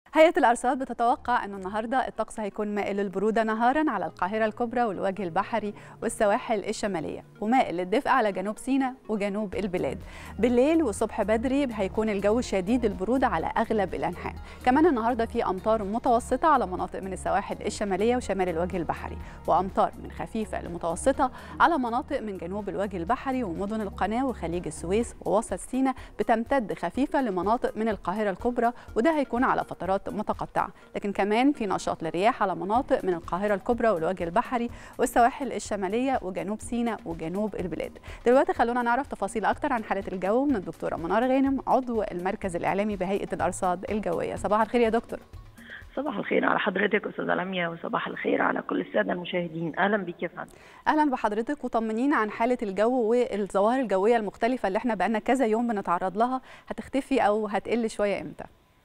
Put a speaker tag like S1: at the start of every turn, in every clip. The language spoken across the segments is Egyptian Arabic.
S1: هيئة الأرصاد بتتوقع أن النهاردة الطقس هيكون مائل للبرودة نهارا على القاهرة الكبرى والوجه البحري والسواحل الشمالية ومائل للدفء على جنوب سيناء وجنوب البلاد بالليل والصبح بدري هيكون الجو شديد البرودة على أغلب الأنحاء كمان النهاردة في أمطار متوسطة على مناطق من السواحل الشمالية وشمال الوجه البحري وأمطار من خفيفة لمتوسطة على مناطق من جنوب الوجه البحري ومدن القناة وخليج السويس ووسط سيناء بتمتد خفيفة لمناطق من القاهرة الكبرى وده هيكون على فترات متقطعة لكن كمان في نشاط للرياح على مناطق من القاهرة الكبرى والوجه البحري والسواحل الشمالية وجنوب سيناء وجنوب البلاد دلوقتي خلونا نعرف تفاصيل أكتر عن حالة الجو من الدكتورة منار غانم عضو المركز الإعلامي بهيئة الأرصاد الجوية صباح الخير يا دكتور
S2: صباح الخير على حضرتك استاذه لميا وصباح الخير على كل الساده المشاهدين اهلا بك يا فندم
S1: اهلا بحضرتك وطمنينا عن حاله الجو والظواهر الجويه المختلفه اللي احنا بقالنا كذا يوم بنتعرض لها هتختفي او هتقل شويه امتى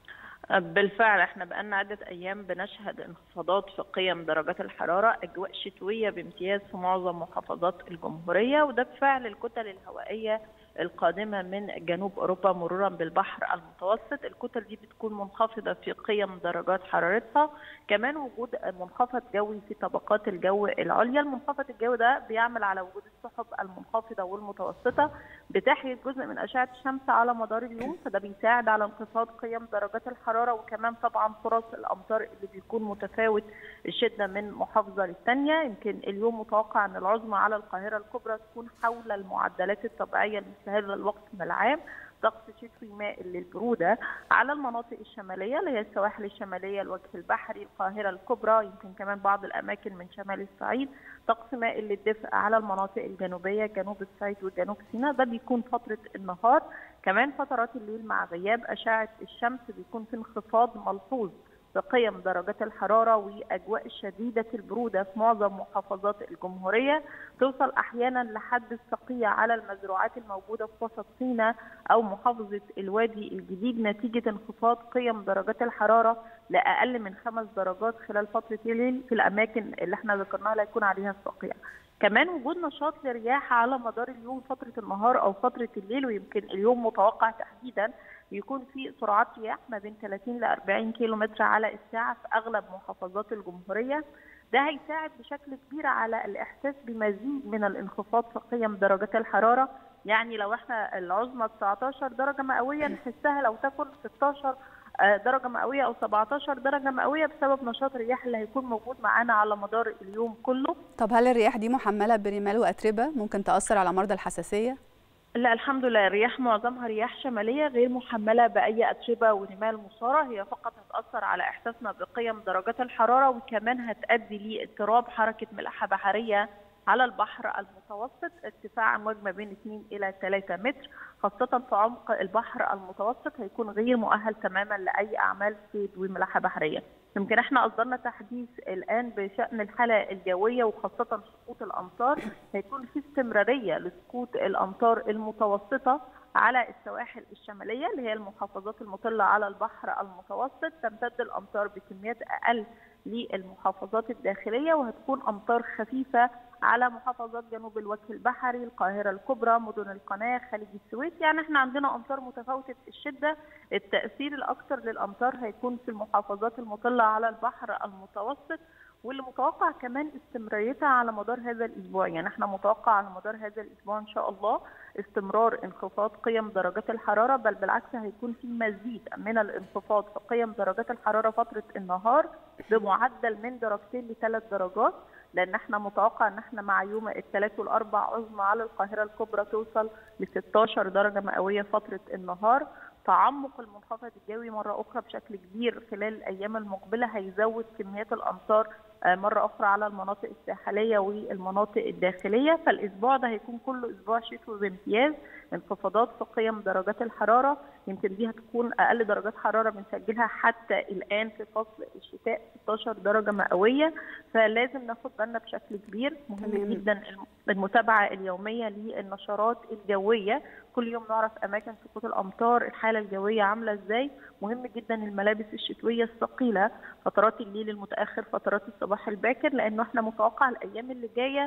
S2: بالفعل احنا بقالنا عدة أيام بنشهد انخفاضات في قيم درجات الحرارة أجواء شتوية بامتياز في معظم محافظات الجمهورية وده بفعل الكتل الهوائية القادمة من جنوب أوروبا مرورا بالبحر المتوسط الكتل دي بتكون منخفضة في قيم درجات حرارتها كمان وجود منخفض جوي في طبقات الجو العليا المنخفض الجوي ده بيعمل على وجود السحب المنخفضة والمتوسطة بتحيز جزء من أشعة الشمس على مدار اليوم فده بيساعد على انخفاض قيم درجات الحرارة وكمان طبعا فرص الأمطار اللي بيكون متفاوت الشدة من محافظة للثانية يمكن اليوم متوقع أن العظمى على القاهرة الكبرى تكون حول المعدلات الطبيعية مثل هذا الوقت من العام طقس شتوي مائل للبرودة على المناطق الشمالية اللي هي السواحل الشمالية الوجه البحري القاهرة الكبرى يمكن كمان بعض الأماكن من شمال الصعيد طقس مائل للدفء على المناطق الجنوبية جنوب الصعيد وجنوب سيناء ده بيكون فترة النهار كمان فترات الليل مع غياب أشعة الشمس بيكون في انخفاض ملحوظ بقيم درجات الحراره واجواء شديده البروده في معظم محافظات الجمهوريه توصل احيانا لحد الصقيع على المزروعات الموجوده في وسط سيناء او محافظه الوادي الجديد نتيجه انخفاض قيم درجات الحراره لاقل من خمس درجات خلال فتره الليل في الاماكن اللي احنا ذكرناها لا يكون عليها الصقيع. كمان وجود نشاط لرياح على مدار اليوم فتره النهار او فتره الليل ويمكن اليوم متوقع تحديدا يكون في سرعات رياح ما بين 30 ل 40 كيلو متر على الساعه في اغلب محافظات الجمهوريه ده هيساعد بشكل كبير على الاحساس بمزيد من الانخفاض في قيم درجات الحراره يعني لو احنا العظمى 19 درجه مئويه نحسها لو تكن 16 درجه مئويه او 17 درجه مئويه بسبب نشاط الرياح اللي هيكون موجود معانا على مدار اليوم كله
S1: طب هل الرياح دي محمله برمال واتربه ممكن تاثر على مرضى الحساسيه
S2: لا الحمد لله الرياح معظمها رياح شماليه غير محمله باي اتربه ورمال مصاره هي فقط هتاثر على احساسنا بقيم درجات الحراره وكمان هتؤدي لاضطراب حركه ملاحه بحريه على البحر المتوسط ارتفاع امواج ما بين 2 الى 3 متر خاصه في عمق البحر المتوسط هيكون غير مؤهل تماما لاي اعمال صيد وملاحه بحريه يمكن احنا اصدرنا تحديث الان بشان الحاله الجويه وخاصه سقوط الامطار هيكون في استمراريه لسقوط الامطار المتوسطه على السواحل الشماليه اللي هي المحافظات المطله على البحر المتوسط تمتد الامطار بكميات اقل للمحافظات الداخليه وهتكون امطار خفيفه على محافظات جنوب الوجه البحري القاهره الكبرى مدن القناه خليج السويس يعني احنا عندنا امطار متفاوته الشده التاثير الاكثر للامطار هيكون في المحافظات المطله على البحر المتوسط واللي متوقع كمان استمراريتها على مدار هذا الاسبوع يعني احنا متوقع على مدار هذا الاسبوع ان شاء الله استمرار انخفاض قيم درجات الحراره بل بالعكس هيكون في مزيد من الانخفاض في قيم درجات الحراره فتره النهار بمعدل من درجتين لثلاث درجات لان احنا متوقع ان احنا مع يوم الثلاث والاربع عظمى على القاهره الكبرى توصل ل 16 درجه مئويه فتره النهار تعمق المنخفض الجوي مره اخرى بشكل كبير خلال الايام المقبله هيزود كميات الامطار مره اخرى على المناطق الساحليه والمناطق الداخليه فالاسبوع ده هيكون كله اسبوع شتوي بامتياز انخفاضات في قيم درجات الحراره يمكن دي هتكون اقل درجات حراره بنسجلها حتى الان في فصل الشتاء 16 درجه مئويه فلازم ناخد بالنا بشكل كبير مهم
S1: تمام.
S2: جدا المتابعه اليوميه للنشرات الجويه كل يوم نعرف اماكن سقوط الامطار الحاله الجويه عامله ازاي مهم جدا الملابس الشتويه الثقيله فترات الليل المتاخر فترات الصباح الباكر لانه احنا متوقع الايام اللي جايه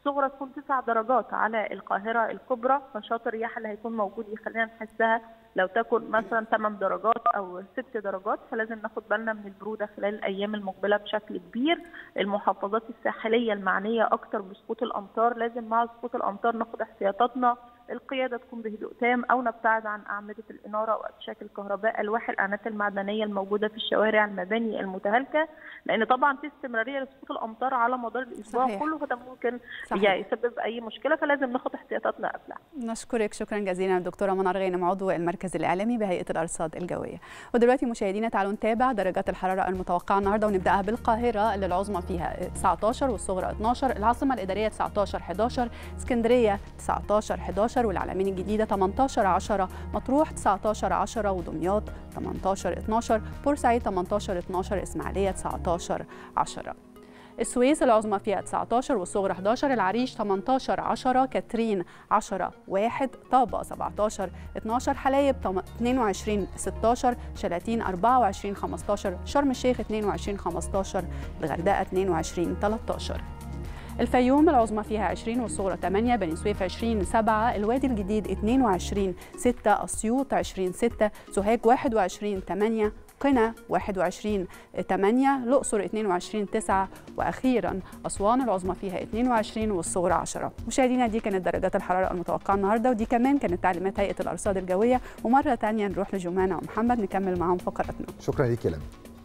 S2: الصغرى تكون 9 درجات على القاهره الكبرى نشاط الرياح اللي هيكون موجود يخلينا نحسها لو تكن مثلا 8 درجات او 6 درجات فلازم ناخد بالنا من البروده خلال الايام المقبله بشكل كبير المحافظات الساحليه المعنيه اكتر بسقوط الامطار لازم مع سقوط الامطار ناخد احتياطاتنا القياده تكون بهدوء تام او نبتعد عن اعمده الاناره واشباك الكهرباء الواح الاعانات المعدنيه الموجوده في الشوارع المباني المتهالكه لان طبعا في استمراريه لسقوط الامطار على مدار الاسبوع
S1: صحيح.
S2: كله فده ممكن
S1: صحيح.
S2: يعني يسبب اي مشكله فلازم ناخد احتياطاتنا قبلها
S1: نشكرك شكرا جزيلا دكتوره منار غانم عضو المركز الاعلامي بهيئه الارصاد الجويه ودلوقتي مشاهدينا تعالوا نتابع درجات الحراره المتوقعه النهارده ونبداها بالقاهره اللي العظمى فيها 19 والصغرى 12 العاصمه الاداريه 19 11 اسكندريه 19 11 والعلمين الجديده 18 10 مطروح 19 10 ودمياط 18 12 بورسعيد 18 12 اسماعيليه 19 10 السويس العظمى فيها 19 والصغرى 11 العريش 18 10 كاترين 10 1 طابة 17 12 حلايب 22 16 شلاتين 24 15 شرم الشيخ 22 15 الغردقة 22 13 الفيوم العظمى فيها 20 والصغرى 8 بني سويف 20 7 الوادي الجديد 22 6 اسيوط 20 6 سوهاج 21 8 قنا 21 8 الأقصر 22 9 وأخيرا أسوان العظمى فيها 22 والصغرى 10 مشاهدينا دي كانت درجات الحرارة المتوقعة النهاردة ودي كمان كانت تعليمات هيئة الأرصاد الجوية ومرة تانية نروح لجمانة ومحمد نكمل معاهم فقراتنا
S3: شكرا ليك يا لمى